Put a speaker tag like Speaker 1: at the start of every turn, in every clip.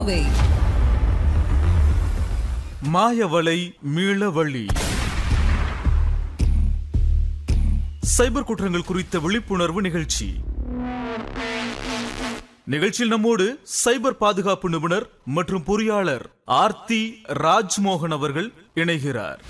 Speaker 1: கோவை
Speaker 2: மாயவலை மீளவழி சைபர் குற்றங்கள் குறித்த விழிப்புணர்வு நிகழ்ச்சி நிகழ்ச்சியில் நம்மோடு சைபர் பாதுகாப்பு நிபுணர் மற்றும் பொறியாளர் ஆர்த்தி ராஜ்மோகன் அவர்கள் இணைகிறார்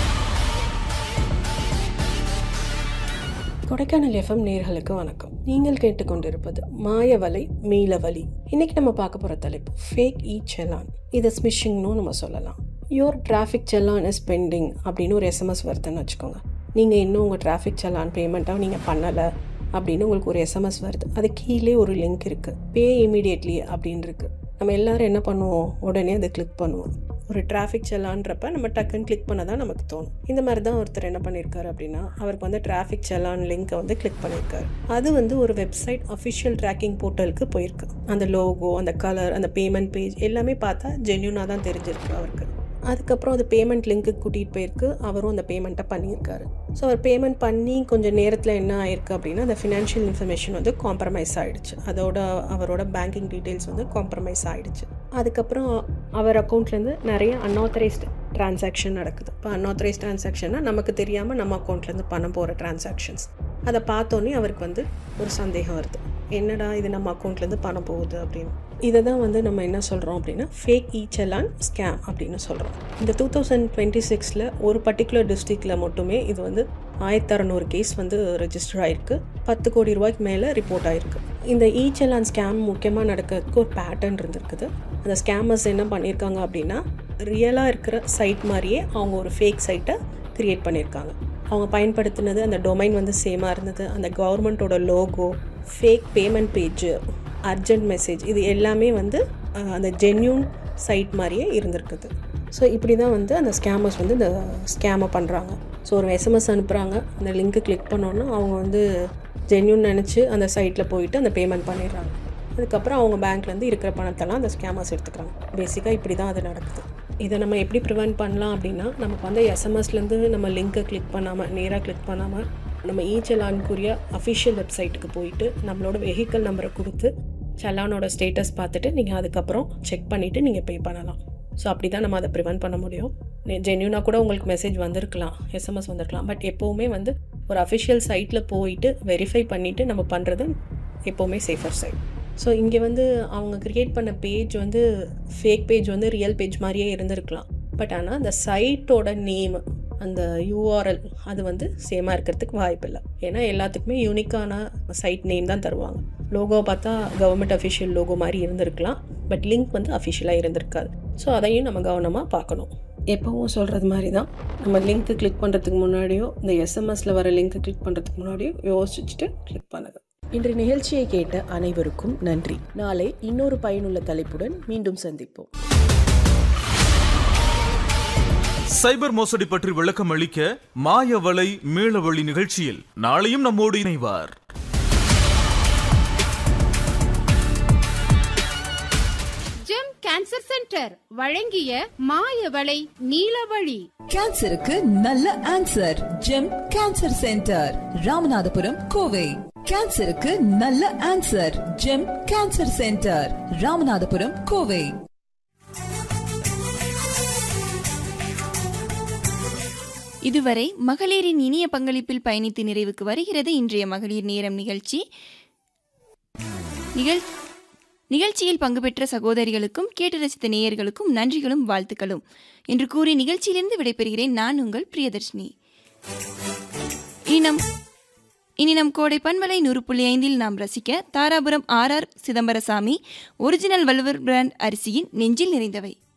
Speaker 3: கொடைக்கானல் எஃப்எம் நேர்களுக்கு வணக்கம் நீங்கள் கேட்டுக்கொண்டிருப்பது மாயவலை மீளவலி இன்னைக்கு நம்ம பார்க்க போகிற தலைப்பு ஃபேக் இ செலான் இது ஸ்மிஷிங்னு நம்ம சொல்லலாம் your traffic challan is pending அப்படின்னு ஒரு எஸ்எம்எஸ் வருதுன்னு வச்சுக்கோங்க நீங்கள் இன்னும் உங்கள் டிராஃபிக் செலான் பேமெண்ட்டாக நீங்கள் பண்ணலை அப்படின்னு உங்களுக்கு ஒரு எஸ்எம்எஸ் வருது அது கீழே ஒரு லிங்க் இருக்குது பே இமீடியட்லி அப்படின்னு இருக்கு நம்ம எல்லாரும் என்ன பண்ணுவோம் உடனே அதை கிளிக் பண்ணுவோம் ஒரு டிராஃபிக் செல்லான்றப்ப நம்ம டக்குன்னு கிளிக் பண்ண தான் நமக்கு தோணும் இந்த மாதிரி தான் ஒருத்தர் என்ன பண்ணியிருக்காரு அப்படின்னா அவருக்கு வந்து டிராஃபிக் செல்லான் லிங்க்கை வந்து கிளிக் பண்ணியிருக்காரு அது வந்து ஒரு வெப்சைட் அஃபிஷியல் ட்ராக்கிங் போர்ட்டலுக்கு போயிருக்கு அந்த லோகோ அந்த கலர் அந்த பேமெண்ட் பேஜ் எல்லாமே பார்த்தா ஜென்யூனாக தான் தெரிஞ்சிருக்கு அவருக்கு அதுக்கப்புறம் அது பேமெண்ட் லிங்க்கு கூட்டிகிட்டு போயிருக்கு அவரும் அந்த பேமெண்ட்டை பண்ணியிருக்காரு ஸோ அவர் பேமெண்ட் பண்ணி கொஞ்சம் நேரத்தில் என்ன ஆயிருக்கு அப்படின்னா அந்த ஃபினான்ஷியல் இன்ஃபர்மேஷன் வந்து காம்ப்ரமைஸ் ஆகிடுச்சு அதோட அவரோட பேங்கிங் டீட்டெயில்ஸ் வந்து காம்ப்ரமைஸ் ஆகிடுச்சு அதுக்கப்புறம் அவர் அக்கௌண்ட்லேருந்து நிறைய அன்ஆத்தரைஸ்டு டிரான்சாக்ஷன் நடக்குது இப்போ அன்ஆத்தரைஸ் டிரான்சாக்ஷன்னா நமக்கு தெரியாமல் நம்ம அக்கௌண்ட்லேருந்து பணம் போகிற டிரான்சாக்ஷன்ஸ் அதை பார்த்தோன்னே அவருக்கு வந்து ஒரு சந்தேகம் வருது என்னடா இது நம்ம அக்கௌண்ட்லேருந்து பணம் போகுது அப்படின்னு இதை தான் வந்து நம்ம என்ன சொல்கிறோம் அப்படின்னா ஃபேக் இ செலான் ஸ்கேம் அப்படின்னு சொல்கிறோம் இந்த டூ தௌசண்ட் டுவெண்ட்டி சிக்ஸில் ஒரு பர்டிகுலர் டிஸ்ட்ரிக்டில் மட்டுமே இது வந்து ஆயிரத்தி அறநூறு கேஸ் வந்து ரெஜிஸ்டர் ஆயிருக்கு பத்து கோடி ரூபாய்க்கு மேலே ரிப்போர்ட் ஆயிருக்கு இந்த இ செலான் ஸ்கேம் முக்கியமாக நடக்கிறதுக்கு ஒரு பேட்டர்ன் இருந்திருக்குது அந்த ஸ்கேமர்ஸ் என்ன பண்ணியிருக்காங்க அப்படின்னா ரியலாக இருக்கிற சைட் மாதிரியே அவங்க ஒரு ஃபேக் சைட்டை க்ரியேட் பண்ணியிருக்காங்க அவங்க பயன்படுத்தினது அந்த டொமைன் வந்து சேமாக இருந்தது அந்த கவர்மெண்ட்டோட logo fake payment page urgent message இது எல்லாமே வந்து அஹ், அந்த ஜென்யூன் சைட் மாதிரியே இருந்திருக்குது ஸோ இப்படி தான் வந்து அந்த ஸ்கேமர்ஸ் வந்து இந்த ஸ்கேமை பண்ணுறாங்க ஸோ ஒரு எஸ்எம்எஸ் அனுப்புகிறாங்க அந்த லிங்க்கு கிளிக் பண்ணோன்னா அவங்க வந்து ஜென்யூன் நினச்சி அந்த சைட்டில் போயிட்டு அந்த பேமெண்ட் பண்ணிடுறாங்க அதுக்கப்புறம் அவங்க பேங்க்லேருந்து இருக்கிற பணத்தெல்லாம் அந்த ஸ்கேமர்ஸ் எடுத்துக்கிறாங்க பேசிக்காக இப்படி தான் அது நடக்குது இதை நம்ம எப்படி ப்ரிவென்ட் பண்ணலாம் அப்படின்னா நமக்கு வந்து எஸ்எம்எஸ்லேருந்து நம்ம லிங்க்கை கிளிக் பண்ணாமல் நேராக கிளிக் பண்ணாமல் நம்ம இ செலானுக்குரிய அஃபிஷியல் வெப்சைட்டுக்கு போயிட்டு நம்மளோட வெஹிக்கல் நம்பரை கொடுத்து செலானோட ஸ்டேட்டஸ் பார்த்துட்டு நீங்கள் அதுக்கப்புறம் செக் பண்ணிவிட்டு நீங்கள் பே பண்ணலாம் ஸோ அப்படி தான் நம்ம அதை ப்ரிவென்ட் பண்ண முடியும் ஜென்யூனாக கூட உங்களுக்கு மெசேஜ் வந்திருக்கலாம் எஸ்எம்எஸ் வந்திருக்கலாம் பட் எப்போவுமே வந்து ஒரு அஃபிஷியல் சைட்டில் போயிட்டு வெரிஃபை பண்ணிவிட்டு நம்ம பண்ணுறது எப்போவுமே சேஃபர் சைட் ஸோ இங்கே வந்து அவங்க க்ரியேட் பண்ண பேஜ் வந்து ஃபேக் பேஜ் வந்து ரியல் பேஜ் மாதிரியே இருந்திருக்கலாம் பட் ஆனால் அந்த சைட்டோட நேம் அந்த யூஆர்எல் அது வந்து சேமாக இருக்கிறதுக்கு வாய்ப்பு இல்லை ஏன்னா எல்லாத்துக்குமே யூனிக்கான சைட் நேம் தான் தருவாங்க லோகோ பார்த்தா கவர்மெண்ட் அஃபிஷியல் லோகோ மாதிரி இருந்திருக்கலாம் பட் லிங்க் வந்து அஃபிஷியலாக இருந்திருக்காது ஸோ அதையும் நம்ம கவனமாக பார்க்கணும் எப்பவும் சொல்கிறது மாதிரி தான் நம்ம லிங்க்கு கிளிக் பண்ணுறதுக்கு முன்னாடியோ இந்த எஸ்எம்எஸில் வர லிங்க்கு கிளிக் பண்ணுறதுக்கு முன்னாடியோ யோசிச்சுட்டு கிளிக் பண்ணுங்க
Speaker 4: இன்று நிகழ்ச்சியை கேட்ட அனைவருக்கும் நன்றி நாளை இன்னொரு பயனுள்ள தலைப்புடன் மீண்டும் சந்திப்போம்
Speaker 2: சைபர் மோசடி பற்றி விளக்கம் அளிக்க மாயவலை மீளவழி நிகழ்ச்சியில் நாளையும் நம்மோடு இணைவார்
Speaker 5: ஜெம் கேன்சர் சென்டர் வழங்கிய மாயவளை நீலவழி
Speaker 1: கேன்சருக்கு நல்ல answer Gem cancer centre Ramanathapuram Kovai கேன்சருக்கு நல்ல answer Gem cancer centre Ramanathapuram Kovai
Speaker 6: இதுவரை மகளிரின் இனிய பங்களிப்பில் பயணித்து நிறைவுக்கு வருகிறது இன்றைய மகளிர் நேரம் நிகழ்ச்சி நிகழ் நிகழ்ச்சியில் பங்கு பெற்ற சகோதரிகளுக்கும் கேட்டு ரசித்த நேயர்களுக்கும் நன்றிகளும் வாழ்த்துக்களும் என்று கூறி நிகழ்ச்சியிலிருந்து விடைபெறுகிறேன் நான் உங்கள் பிரியதர்ஷினி இனி நம் இனி நம் கோடை பண்பலை நூறு புள்ளி ஐந்தில் நாம் ரசிக்க Dharapuram R R Chidambarasamy original Valluvar brand அரிசியின் நெஞ்சில் நிறைந்தவை